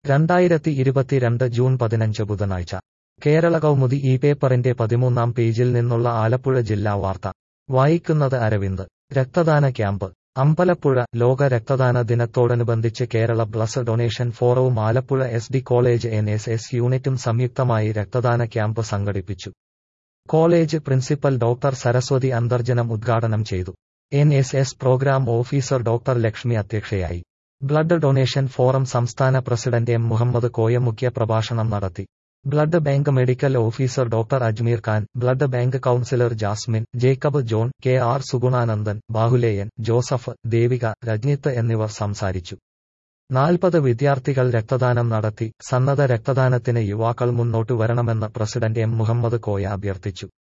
രണ്ടായിരത്തി ഇരുപത്തിരണ്ട് ജൂൺ പതിനഞ്ച് ബുധനാഴ്ച കേരള കൗമുദി ഈ പേപ്പറിന്റെ പതിമൂന്നാം പേജിൽ നിന്നുള്ള ആലപ്പുഴ ജില്ലാ വാർത്ത വായിക്കുന്നത് അരവിന്ദ് രക്തദാന ക്യാമ്പ് അമ്പലപ്പുഴ ലോക രക്തദാന ദിനത്തോടനുബന്ധിച്ച് കേരള ബ്ലസ് ഡൊണേഷൻ ഫോറവും Alappuzha S D college N S S യൂണിറ്റും സംയുക്തമായി രക്തദാന ക്യാമ്പ് സംഘടിപ്പിച്ചു college principal doctor Saraswathi Antharjanam ഉദ്ഘാടനം ചെയ്തു N S S program officer doctor Lakshmi അധ്യക്ഷയായി ബ്ലഡ് ഡൊണേഷൻ ഫോറം സംസ്ഥാന പ്രസിഡന്റ് എം മുഹമ്മദ് കോയ മുഖ്യ പ്രഭാഷണം നടത്തി blood bank medical officer doctor Ajmeer Khan blood bank counsellor Jasmine Jacob John K R Suganandan Bahuleyan Joseph Devika Ranjith എന്നിവർ സംസാരിച്ചു നാൽപ്പത് വിദ്യാർത്ഥികൾ രക്തദാനം നടത്തി സന്നദ്ധ രക്തദാനത്തിന് യുവാക്കൾ മുന്നോട്ടു വരണമെന്ന് പ്രസിഡന്റ് എം മുഹമ്മദ് കോയ അഭ്യർത്ഥിച്ചു